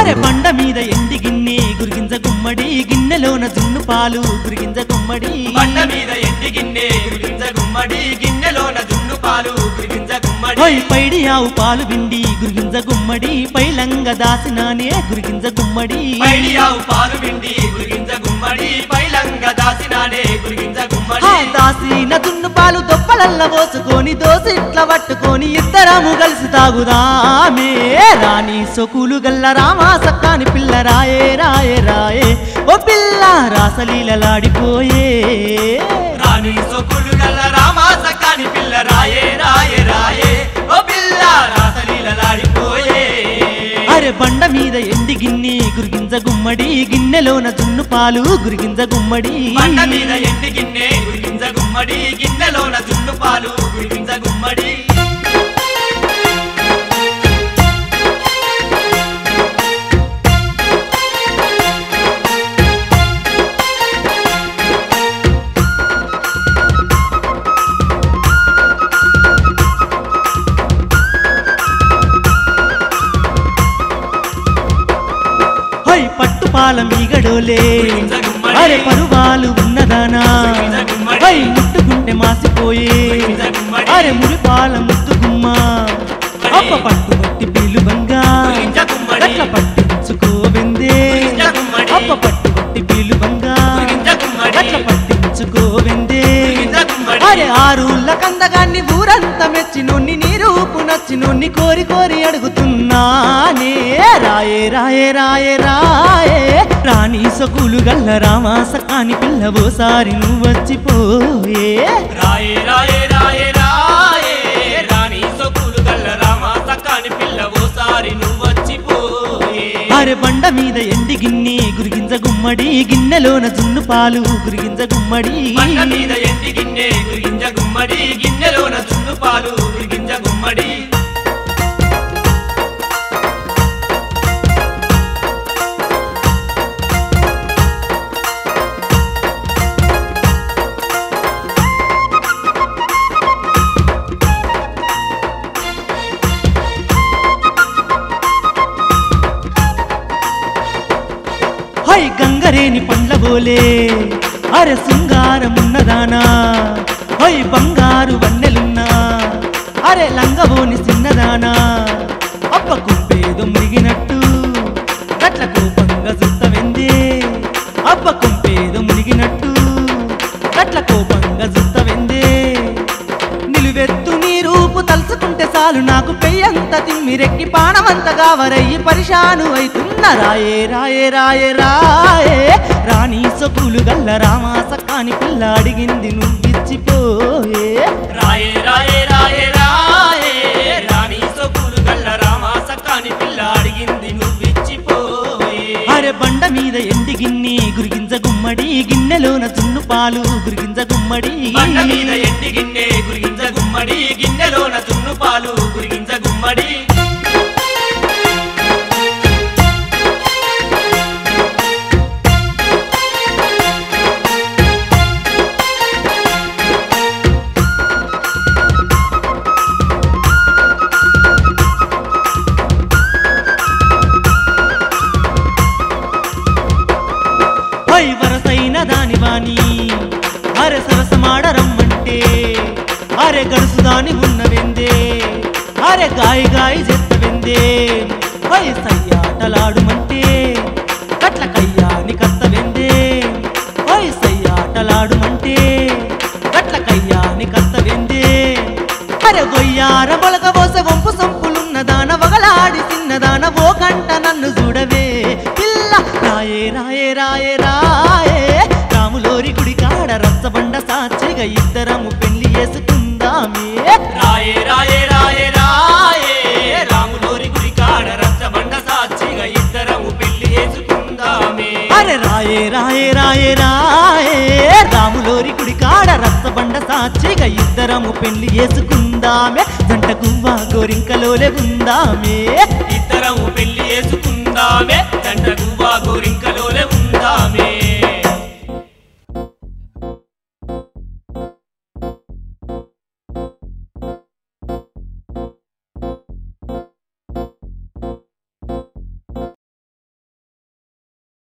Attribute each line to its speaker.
Speaker 1: అరే బండ మీద ఎండి గిన్నె గురిగింజ గుమ్మడి గిన్నెలోన జున్ను పాలు గురిగింజ గుమ్మడి
Speaker 2: బండ మీద ఎండి గిన్నె గురిగింజ గుమ్మడి గిన్నెలోన జున్ను పాలు గురిగింజ గుమ్మడి
Speaker 1: ఓయ్ పైడి ఆవు పాలు విండి గురిగింజ గుమ్మడి పైలంగ దాసినానే గురిగింజ గుమ్మడి
Speaker 2: పైడియావు పాలు విండి గురిగింజ గుమ్మడి పైలంగ దాసినానే గురిగింజ గుమ్మడి
Speaker 1: ఆ దాసిన దున్ను పాలు దొప్పలల్ల పోసుకొని దోసిట్ల పట్టుకొని ఇద్దరము కలిసి తాగుదామే రాణి సొకులు గల్ల రామా సక్కాని పిల్ల రాయే రాయే రాయే ఓ పిల్ల రాసలీలలాడిపోయే
Speaker 2: రాణి సొకులు గల్ల రామాస కాని పిల్ల రాయే రాయే రాయే ఓ పిల్ల రాసలీలలాడిపోయే
Speaker 1: అరే బండ మీద ఎండి గిన్నె గురిగింజ గుమ్మడి గిన్నెలోన జున్ను పాలు గురిగింజ గుమ్మడి
Speaker 2: బండ మీద ఎండి గిన్నె గురిగింజ గుమ్మడి గిన్నెలోన జున్ను పాలు గురిగింజ గుమ్మడి
Speaker 1: హై పట్టు పాల మీగడోలే
Speaker 2: గురిగింజ గుమ్మడి.
Speaker 1: అరే పరువాలు ఉన్నదానా
Speaker 2: గురిగింజ గుమ్మడి.
Speaker 1: హై ముట్టుకుంటే మాసిపోయే
Speaker 2: గురిగింజ గుమ్మడి.
Speaker 1: అరే మురి పాల ముద్దు గుమ్మ అప్ప పట్టు పట్టి పీలుబంగా
Speaker 2: గురిగింజ గుమ్మడి.
Speaker 1: అట్ల పట్టించుకోవెందే
Speaker 2: గురిగింజ గుమ్మడి.
Speaker 1: అప్ప పట్టు పట్టి పీలుబంగా
Speaker 2: గురిగింజ గుమ్మడి.
Speaker 1: అట్ల పట్టించుకోవెందే
Speaker 2: గురిగింజ గుమ్మడి.
Speaker 1: అరే ఆరుళ్ళ కందగాన్ని ఊరంతా మెచ్చినోన్ని నీ రూపు నచ్చినోన్ని కోరి కోరి అడుగుతున్నానే రాయే రాయే రాయే రాయే రాణి సొకులు గల్ల రామాస కాని పిల్లవోసారి నువ్వు వచ్చిపోయే
Speaker 2: రాయే రాయే రాయే రాయే రాణి సొకులు గల్ల రామాస కాని పిల్ల ఓసారి నువ్వొచ్చిపోయే
Speaker 1: అరే బండ మీద ఎండి గిన్నె గురిగింజ గుమ్మడి గిన్నెలోన జున్ను పాలు గురిగింజ గుమ్మడి
Speaker 2: బండ మీద ఎండి గిన్నె గురిగింజ గుమ్మడి గిన్నెలోన జున్ను పాలు గురిగింజ గుమ్మడి
Speaker 1: హై గంగరేని పండ్ల బోలే అరే శృంగారమున్నదానా హై బంగారు వన్నెలున్నా అరే లంగబోని చిన్నదానా అప్ప కుంపేదో మురిగినట్టు గట్ల కోపంగా జుత్తవెందే అప్ప కుంపేదో మునిగినట్టు గట్ల కోపంగా జుత్తవెందే నిలువెత్తు నీ రూపు తలుచుకుంటే చాలు నాకు పెయ్యంత తిమ్మిరెక్కి పానమంత గావరయ్యి పరిశాను అవుతున్న రాయే రాయే రాయే రాయే రాణి సొకులు గల్ల రామాస కాని పిల్ల అడిగింది నువ్విచ్చిపోయే
Speaker 2: రాయే రాయే రాయే రాయే రాణి సొకులు గల్ల రామాస కాని పిల్ల అడిగింది నువ్విచ్చిపోయే
Speaker 1: అరే బండ మీద ఎండి గిన్నె గురిగింజ గుమ్మడి గిన్నెలోన చున్ను పాలు గురిగింజ గుమ్మడి
Speaker 2: బండ మీద ఎండి గిన్నె గురిగింజ గుమ్మడి గిన్నెలోన చున్ను పాలు గురిగింజ గుమ్మడి
Speaker 1: హై వరసైన దాని వాణి అరే సరసమాడరమ్మంటే అరే గడుసు దాని ఉన్నవెందే అరే గాయి గాయి చెత్తవెందే హై సయ్యాటలాడుమంటే కట్ల కయ్యాని కత్తవెందే హై సయ్యాటలాడుమంటే కట్ల కయ్యాని కత్తవెందే అరే గొయ్యార మొలక పోస వంపు సంపులున్న దాన వగలాడి చిన్నదాన ఓ కంట నన్ను చూడవే పిల్ల రాయే రాయే రాయే రాయే రాములోరి గుడి కాడ రచ్చబండ సాక్షిగా ఇద్దరము పెళ్లి చేసుకుందామే
Speaker 2: రాయే రాయే రాయే రాయే రాములోరి గుడి కాడ రచ్చబండ సాక్షిగా ఇద్దరము పెళ్లి చేసుకుందామే
Speaker 1: అరే రాయే రాయే రాయే రాయే రాములోరి గుడి కాడ రచ్చబండ సాక్షిగా ఇద్దరము పెళ్లి చేసుకుందామే జంట గువ్వ గోరింకలోలే ఉందామే
Speaker 2: ఇద్దరము పెళ్లి